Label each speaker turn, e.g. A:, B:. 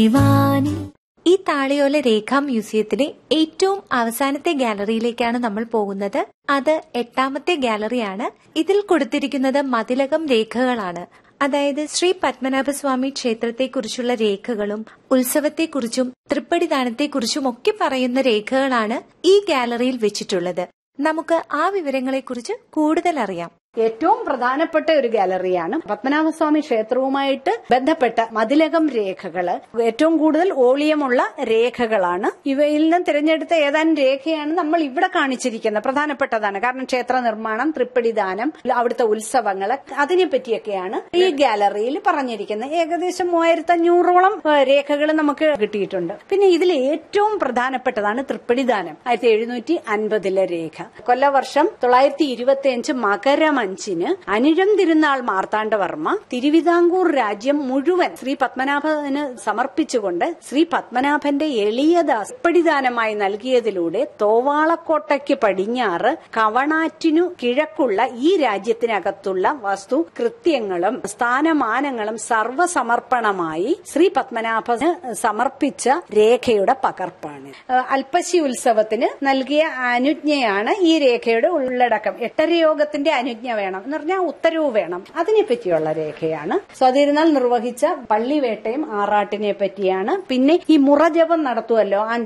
A: ശിവാനി ഈ താളിയോല രേഖാ മ്യൂസിയത്തിലെ ഏറ്റവും അവസാനത്തെ ഗാലറിയിലേക്കാണ് നമ്മൾ പോകുന്നത് അത് എട്ടാമത്തെ ഗാലറിയാണ് ഇതിൽ കൊടുത്തിരിക്കുന്നത് മതിലകം രേഖകളാണ് അതായത് ശ്രീ പത്മനാഭസ്വാമി ക്ഷേത്രത്തെക്കുറിച്ചുള്ള രേഖകളും ഉത്സവത്തെക്കുറിച്ചും തൃപ്പടിദാനത്തെക്കുറിച്ചും ഒക്കെ പറയുന്ന രേഖകളാണ് ഈ ഗാലറിയിൽ വെച്ചിട്ടുള്ളത് നമുക്ക് ആ വിവരങ്ങളെക്കുറിച്ച് കൂടുതൽ അറിയാം
B: ഏറ്റവും പ്രധാനപ്പെട്ട ഒരു ഗാലറിയാണ് പത്മനാഭസ്വാമി ക്ഷേത്രവുമായിട്ട് ബന്ധപ്പെട്ട മതിലകം രേഖകള് ഏറ്റവും കൂടുതൽ ഓളിയമുള്ള രേഖകളാണ് ഇവയിൽ നിന്ന് തിരഞ്ഞെടുത്ത ഏതാനും രേഖയാണ് നമ്മൾ ഇവിടെ കാണിച്ചിരിക്കുന്നത് പ്രധാനപ്പെട്ടതാണ് കാരണം ക്ഷേത്ര നിർമ്മാണം തൃപ്പടിദാനം അവിടുത്തെ ഉത്സവങ്ങള് അതിനെ പറ്റിയൊക്കെയാണ് ഈ ഗാലറിയിൽ പറഞ്ഞിരിക്കുന്നത് ഏകദേശം മൂവായിരത്തി അഞ്ഞൂറോളം രേഖകൾ നമുക്ക് കിട്ടിയിട്ടുണ്ട് പിന്നെ ഇതിൽ ഏറ്റവും പ്രധാനപ്പെട്ടതാണ് തൃപ്പടിദാനം ആയിരത്തി എഴുന്നൂറ്റി അൻപതിലെ രേഖ കൊല്ലവർഷം തൊള്ളായിരത്തി ഇരുപത്തി അഞ്ച് മകരം അഞ്ചിന് അനിഴം തിരുനാൾ മാർത്താണ്ഡവർമ്മ തിരുവിതാംകൂർ രാജ്യം മുഴുവൻ ശ്രീ പത്മനാഭന് സമർപ്പിച്ചുകൊണ്ട് ശ്രീ പത്മനാഭന്റെ എളിയദാസ് പടിദാനമായി നൽകിയതിലൂടെ തോവാളക്കോട്ടയ്ക്ക് പടിഞ്ഞാറ് കവണാറ്റിനു കിഴക്കുള്ള ഈ രാജ്യത്തിനകത്തുള്ള വസ്തു കൃത്യങ്ങളും സ്ഥാനമാനങ്ങളും സർവസമർപ്പണമായി ശ്രീ പത്മനാഭന് സമർപ്പിച്ച രേഖയുടെ പകർപ്പാണ് അൽപ്പശി ഉത്സവത്തിന് നൽകിയ അനുജ്ഞയാണ് ഈ രേഖയുടെ ഉള്ളടക്കം എട്ടരയോഗത്തിന്റെ അനുജ്ഞ വേണം എന്ന് പറഞ്ഞാൽ ഉത്തരവ് വേണം അതിനെ പറ്റിയുള്ള രേഖയാണ് സ്വാതിരുന്നാൾ നിർവഹിച്ച പള്ളിവേട്ടയും ആറാട്ടിനെ പറ്റിയാണ് പിന്നെ ഈ മുറജപം നടത്തുമല്ലോ